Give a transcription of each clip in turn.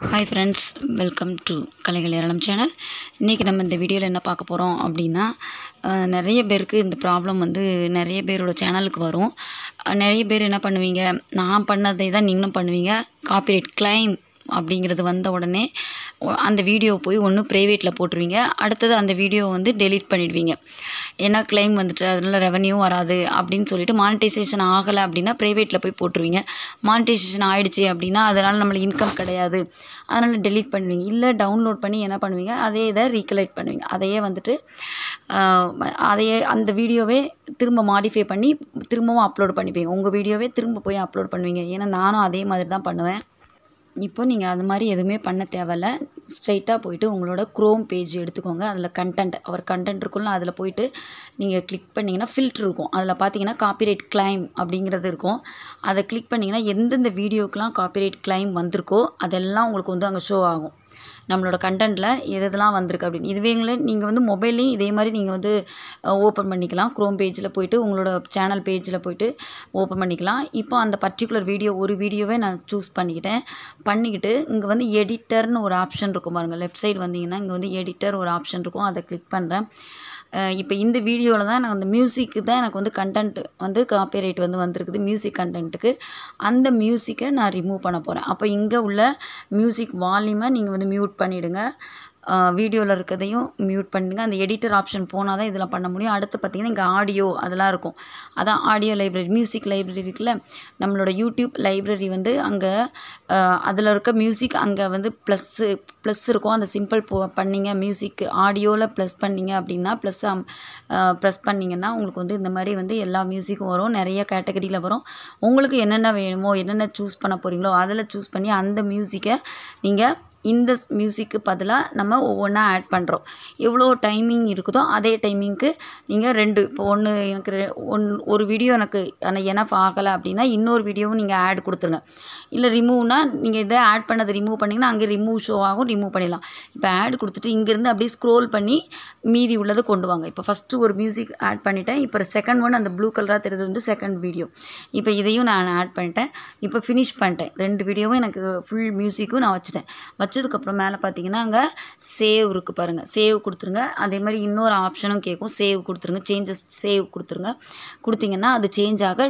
hi friends welcome to கலைகள் ஏராளம் channel இன்றைக்கி நம்ம இந்த வீடியோவில் என்ன பார்க்க போகிறோம் அப்படின்னா அஹ், நிறைய பேருக்கு இந்த ப்ராப்ளம் வந்து நிறைய பேரோட சேனலுக்கு வரும் அஹ், நிறைய பேர் என்ன பண்ணுவீங்க நான் பண்ணதை தான் நீங்களும் பண்ணுவீங்க காப்பிரைட் கிளைம் அப்படிங்கிறது வந்த உடனே ஒ- அந்த வீடியோ போய் ஒன்று ப்ரைவேட்டில் போட்டுருவீங்க அடுத்தது அந்த வீடியோ வந்து டெலீட் பண்ணிடுவீங்க ஏன்னா கிளைம் வந்துட்டு அதனால ரெவன்யூ வராது அப்படின்னு சொல்லிட்டு மானிட்டைசேஷன் ஆகலை அப்படின்னா ப்ரைவேட்டில் போய் போட்டுருவீங்க மானிட்டைசேஷன் ஆயிடுச்சு அப்படின்னா அதனால் நம்மளுக்கு இன்கம் கிடையாது அதனால் டெலீட் பண்ணுவீங்க இல்லை டவுன்லோட் பண்ணி என்ன பண்ணுவீங்க அதே இதை ரீகலெக்ட் பண்ணுவீங்க அதையே வந்துட்டு ஆஹ், அதையே அந்த வீடியோவே திரும்ப மாடிஃபை பண்ணி திரும்பவும் அப்லோட் பண்ணிப்பீங்க உங்கள் வீடியோவே திரும்ப போய் அப்லோட் பண்ணுவீங்க ஏன்னா நானும் அதே மாதிரி தான் பண்ணுவேன் இப்போ நீங்கள் அது மாதிரி எதுவுமே பண்ண தேவையில்ல ஸ்ட்ரைட்டாக போயிட்டு உங்களோட க்ரோம் பேஜ் எடுத்துக்கோங்க அதில் கண்டென்ட் அவர் கண்டென்ட் இருக்குல்ல அதில் போயிட்டு நீங்கள் கிளிக் பண்ணிங்கன்னா ஃபில்ட்ரு இருக்கும் அதில் பார்த்தீங்கன்னா காப்பிரைட் கிளைம் அப்படிங்கிறது இருக்கும் அதை கிளிக் பண்ணிங்கன்னா எந்தெந்த வீடியோக்கெலாம் காப்பிரைட் கிளைம் வந்திருக்கோ அதெல்லாம் உங்களுக்கு வந்து அங்கே ஷோ ஆகும் நம்மளோட கண்டென்ட்டில் எது எதெல்லாம் வந்திருக்கு அப்படின்னு இதுவேங்களே நீங்கள் வந்து மொபைல்லையும் இதே மாதிரி நீங்கள் வந்து ஓப்பன் பண்ணிக்கலாம் க்ரோம் பேஜில் போயிட்டு உங்களோட சேனல் பேஜில் போயிட்டு ஓப்பன் பண்ணிக்கலாம் இப்போ அந்த பர்டிகுலர் வீடியோ ஒரு வீடியோவே நான் சூஸ் பண்ணிக்கிட்டேன் பண்ணிக்கிட்டு இங்கே வந்து எடிட்டர்னு ஒரு ஆப்ஷன் இருக்கும் பாருங்கள் லெஃப்ட் சைடு வந்தீங்கன்னா இங்கே வந்து எடிட்டர் ஒரு ஆப்ஷன் இருக்கும் அதை கிளிக் பண்ணுறேன் இப்போ இந்த வீடியோவில் தான் நான் அந்த மியூசிக்கு தான் எனக்கு வந்து கண்டென்ட் வந்து காப்பிரைட் வந்து வந்திருக்குது மியூசிக் கண்டென்ட்டுக்கு அந்த மியூசிக்கை நான் ரிமூவ் பண்ண போகிறேன் அப்போ இங்கே உள்ள மியூசிக் வால்யூமை நீங்கள் வந்து மியூட் பண்ணிவிடுங்க வீடியோவில் இருக்கிறதையும் மியூட் பண்ணிடுங்க அந்த எடிட்டர் ஆப்ஷன் போனால் தான் இதில் பண்ண முடியும் அடுத்து பார்த்தீங்கன்னா இங்கே ஆடியோ அதெல்லாம் இருக்கும் அதான் ஆடியோ லைப்ரரி மியூசிக் லைப்ரரி இருக்குல்ல நம்மளோட யூடியூப் லைப்ரரி வந்து அங்கே அதில் இருக்க மியூசிக் அங்கே வந்து ப்ளஸ்ஸு ப்ளஸ் இருக்கும் அந்த சிம்பிள் போ பண்ணிங்க மியூசிக் ஆடியோவில் ப்ளஸ் பண்ணிங்க அப்படின்னா ப்ளஸ் ப்ரெஸ் பண்ணிங்கன்னா உங்களுக்கு வந்து இந்த மாதிரி வந்து எல்லா மியூசிக்கும் வரும் நிறைய கேட்டகரியில் வரும் உங்களுக்கு என்னென்ன வேணுமோ என்னென்ன சூஸ் பண்ண போகிறீங்களோ அதில் சூஸ் பண்ணி அந்த மியூசிக்கை நீங்கள் இந்த மியூசிக்கு பதிலாக நம்ம ஒவ்வொன்றா ஆட் பண்ணுறோம் எவ்வளோ டைமிங் இருக்குதோ அதே டைமிங்க்கு நீங்கள் ரெண்டு இப்போ ஒன்று எனக்கு ரெ- ஒன் ஒரு வீடியோ எனக்கு ஆனால் எனஃப் ஆகலை அப்படின்னா இன்னொரு வீடியோவும் நீங்கள் ஆட் கொடுத்துருங்க இல்லை ரிமூவ்னா நீங்கள் இதை ஆட் பண்ணதை ரிமூவ் பண்ணிங்கன்னா அங்கே ரிமூவ் ஷோ ஆகும் ரிமூவ் பண்ணிடலாம் இப்போ ஆட் கொடுத்துட்டு இங்கேருந்து அப்படியே ஸ்க்ரோல் பண்ணி மீதி உள்ளதை கொண்டு வாங்க இப்போ ஃபஸ்ட்டு ஒரு மியூசிக் ஆட் பண்ணிட்டேன் இப்போ செகண்ட் ஒன் அந்த ப்ளூ கலராக தெரியுது வந்து செகண்ட் வீடியோ இப்போ இதையும் நான் ஆட் பண்ணிட்டேன் இப்போ ஃபினிஷ் பண்ணிட்டேன் ரெண்டு வீடியோவும் எனக்கு ஃபுல் மியூசிக்கும் நான் வச்சுட்டேன் வச்சதுக்கப்புறம் மேலே பார்த்தீங்கன்னா அங்கே சேவ் இருக்குது பாருங்கள் சேவ் கொடுத்துருங்க அதே மாதிரி இன்னொரு ஆப்ஷனும் கேட்கும் சேவ் கொடுத்துருங்க சேஞ்சஸ் சேவ் கொடுத்துருங்க கொடுத்தீங்கன்னா அது சேஞ்ச் ஆக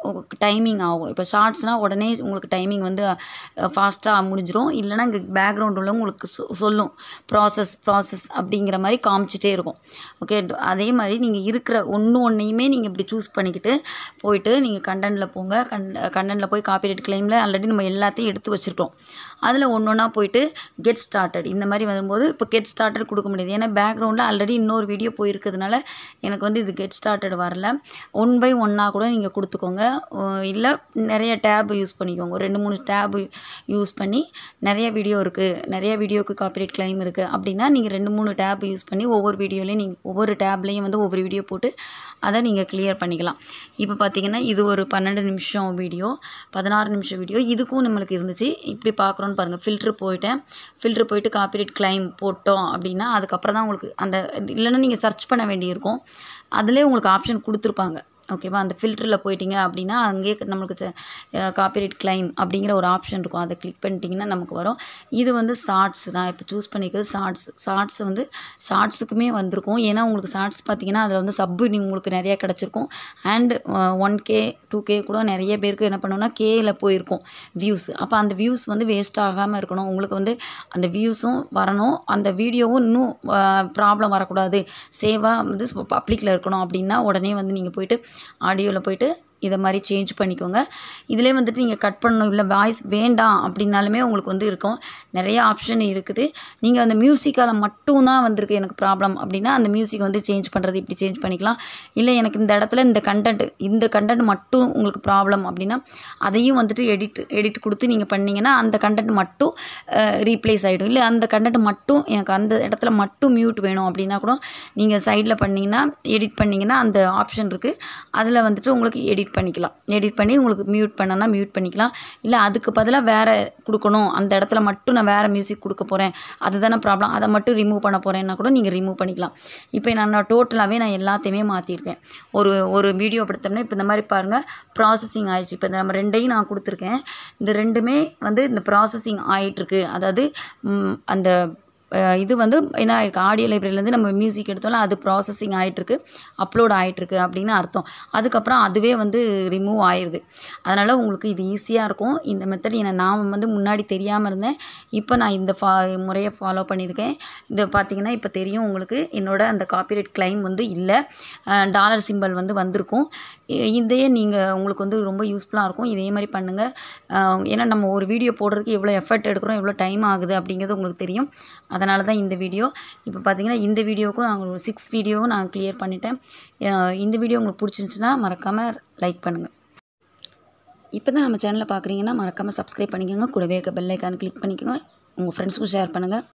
டைமிங் ஆகும் இப்போ ஷார்ட்ஸ்னால் உடனே உங்களுக்கு டைமிங் வந்து ஃபாஸ்ட்டாக முடிஞ்சிரும் இல்லைன்னா இங்கே பேக்ரவுண்ட் உள்ள உங்களுக்கு சொ- சொல்லும் ப்ராசஸ் ப்ராசஸ் அப்படிங்கிற மாதிரி காமிச்சிட்டே இருக்கும் ஓகே அதே மாதிரி நீங்கள் இருக்கிற ஒன்று ஒன்றையுமே நீங்கள் இப்படி சூஸ் பண்ணிக்கிட்டு போயிட்டு நீங்கள் கண்டனில் போங்க கண் கண்டனில் போய் காப்பிரைட் கிளைமில் ஆல்ரெடி நம்ம எல்லாத்தையும் எடுத்து வச்சுருக்கோம் அதில் ஒன்று ஒன்றா போயிட்டு கெட் ஸ்டார்டட் இந்த மாதிரி வரும்போது இப்போ கெட் ஸ்டார்டட் கொடுக்க முடியாது ஏன்னா பேக்ரவுண்டில் ஆல்ரெடி இன்னொரு வீடியோ போயிருக்கிறதுனால எனக்கு வந்து இது கெட் ஸ்டார்டட் வரல ஒன் பை ஒன்னாக கூட நீங்கள் கொடுத்துக்கோங்க இல்லை நிறைய டேப் யூஸ் பண்ணிக்கோங்க ஒரு ரெண்டு மூணு டேப் யூஸ் பண்ணி நிறைய வீடியோ இருக்குது நிறைய வீடியோக்கு காப்பிரைட் கிளைம் இருக்குது அப்படின்னா நீங்கள் ரெண்டு மூணு டேப் யூஸ் பண்ணி ஒவ்வொரு வீடியோலையும் நீங்கள் ஒவ்வொரு டேப்லேயும் வந்து ஒவ்வொரு வீடியோ போட்டு அதை நீங்கள் கிளியர் பண்ணிக்கலாம் இப்போ பார்த்தீங்கன்னா இது ஒரு பன்னெண்டு நிமிஷம் வீடியோ பதினாறு நிமிஷம் வீடியோ இதுக்கும் நம்மளுக்கு இருந்துச்சு இப்படி பார்க்குறோன்னு பாருங்கள் ஃபில்ட்ரு போயிட்டேன் ஃபில்ட்ரு போயிட்டு காப்பிரைட் கிளைம் போட்டோம் அப்படின்னா அதுக்கப்புறம் தான் உங்களுக்கு அந்த இல்லைன்னா நீங்கள் சர்ச் பண்ண வேண்டியிருக்கும் அதிலே உங்களுக்கு ஆப்ஷன் கொடுத்துருப்பாங்க ஓகேவா அந்த ஃபில்டரில் போயிட்டீங்க அப்படின்னா அங்கேயே நம்மளுக்கு காப்பிரைட் கிளைம் அப்படிங்கிற ஒரு ஆப்ஷன் இருக்கும் அதை கிளிக் பண்ணிட்டீங்கன்னா நமக்கு வரும் இது வந்து ஷார்ட்ஸ் நான் இப்போ சூஸ் பண்ணிக்கிறது ஷார்ட்ஸ் ஷார்ட்ஸ் வந்து ஷார்ட்ஸுக்குமே வந்திருக்கும் ஏன்னா உங்களுக்கு ஷார்ட்ஸ் பார்த்தீங்கன்னா அதில் வந்து சப்பு உங்களுக்கு நிறைய கிடச்சிருக்கும் and one K two K கூட நிறைய பேருக்கு என்ன பண்ணுவோம்னா கேயில் போயிருக்கும் வியூஸ் அப்போ அந்த வியூஸ் வந்து வேஸ்ட் ஆகாமல் இருக்கணும் உங்களுக்கு வந்து அந்த வியூஸும் வரணும் அந்த வீடியோவும் இன்னும் ப்ராப்ளம் வரக்கூடாது சேவாக வந்து பப்ளிக்கில் இருக்கணும் அப்படின்னா உடனே வந்து நீங்கள் போயிட்டு ஆடியோவில் போயிட்டு இதை மாதிரி சேஞ்ச் பண்ணிக்கோங்க இதிலே வந்துட்டு நீங்கள் கட் பண்ணணும் இல்லை வாய்ஸ் வேண்டாம் அப்படின்னாலுமே உங்களுக்கு வந்து இருக்கும் நிறைய ஆப்ஷன் இருக்குது நீங்கள் அந்த மியூசிக்கால் மட்டும் தான் வந்திருக்கு எனக்கு ப்ராப்ளம் அப்படின்னா அந்த மியூசிக் வந்து சேஞ்ச் பண்ணுறது இப்படி சேஞ்ச் பண்ணிக்கலாம் இல்லை எனக்கு இந்த இடத்துல இந்த கண்டென்ட் இந்த கண்டென்ட் மட்டும் உங்களுக்கு ப்ராப்ளம் அப்படின்னா அதையும் வந்துட்டு எடிட் எடிட் கொடுத்து நீங்கள் பண்ணீங்கன்னா அந்த கண்டென்ட் மட்டும் ரீப்ளேஸ் ஆகிடும் இல்லை அந்த கண்டென்ட் மட்டும் எனக்கு அந்த இடத்துல மட்டும் மியூட் வேணும் அப்படின்னா கூட நீங்கள் சைடில் பண்ணிங்கன்னா எடிட் பண்ணிங்கன்னா அந்த ஆப்ஷன் இருக்குது அதில் வந்துட்டு உங்களுக்கு எடிட் எடிட் பண்ணிக்கலாம் எடிட் பண்ணி உங்களுக்கு மியூட் பண்ணனா மியூட் பண்ணிக்கலாம் இல்லை அதுக்கு பதிலாக வேறு கொடுக்கணும் அந்த இடத்துல மட்டும் நான் வேறு மியூசிக் கொடுக்க போகிறேன் அதுதானே ப்ராப்ளம் அதை மட்டும் ரிமூவ் பண்ண போகிறேன்னா கூட நீங்கள் ரிமூவ் பண்ணிக்கலாம் இப்போ நான் டோட்டலாகவே நான் எல்லாத்தையுமே மாற்றிருக்கேன் ஒரு ஒரு வீடியோ படுத்தோம்னா இப்போ இந்த மாதிரி பாருங்கள் ப்ராசஸிங் ஆயிடுச்சு இப்போ இந்த நம்ம ரெண்டையும் நான் கொடுத்துருக்கேன் இந்த ரெண்டுமே வந்து இந்த ப்ராசஸிங் ஆயிட்டிருக்கு அதாவது ம், அந்த அஹ், இது வந்து என்ன ஆயிருக்கு ஆடியோ லைப்ரரியிலேருந்து நம்ம மியூசிக் எடுத்தோம்ல அது ப்ராசஸிங் ஆகிட்டுருக்கு அப்லோட் ஆகிட்டுருக்கு அப்படின்னு அர்த்தம் அதுக்கப்புறம் அதுவே வந்து ரிமூவ் ஆயிடுது அதனால் உங்களுக்கு இது ஈஸியாக இருக்கும் இந்த மெத்தட் என்ன நான் வந்து முன்னாடி தெரியாமல் இருந்தேன் இப்போ நான் இந்த ஃபா முறையை ஃபாலோ பண்ணியிருக்கேன் இது பார்த்தீங்கன்னா இப்போ தெரியும் உங்களுக்கு என்னோட அந்த காப்பிரைட் கிளைம் வந்து இல்லை டாலர் சிம்பல் வந்து வந்திருக்கும் இ- இதையே நீங்கள் உங்களுக்கு வந்து ரொம்ப யூஸ்ஃபுல்லாக இருக்கும் இதே மாதிரி பண்ணுங்கள் ஏன்னா நம்ம ஒரு வீடியோ போடுறதுக்கு எவ்வளோ எஃபர்ட் எடுக்கிறோம் எவ்வளோ டைம் ஆகுது அப்படிங்கிறது உங்களுக்கு தெரியும் அதனால தான் இந்த வீடியோ இப்போ பார்த்தீங்கன்னா இந்த வீடியோவுக்கும் நான் ஒரு சிக்ஸ் வீடியோவும் நான் கிளியர் பண்ணிட்டேன் அஹ் இந்த வீடியோ உங்களுக்கு பிடிச்சிருந்துச்சுன்னா மறக்காமல் லைக் பண்ணுங்கள் இப்போ தான் நம்ம சேனலை பார்க்குறீங்கன்னா மறக்காமல் சப்ஸ்கிரைப் பண்ணிக்கோங்க கூடவே இருக்க பெல் ஐக்கான் கிளிக் பண்ணிக்கோங்க உங்கள் ஃப்ரெண்ட்ஸ்க்கும் ஷேர் பண்ணுங்கள்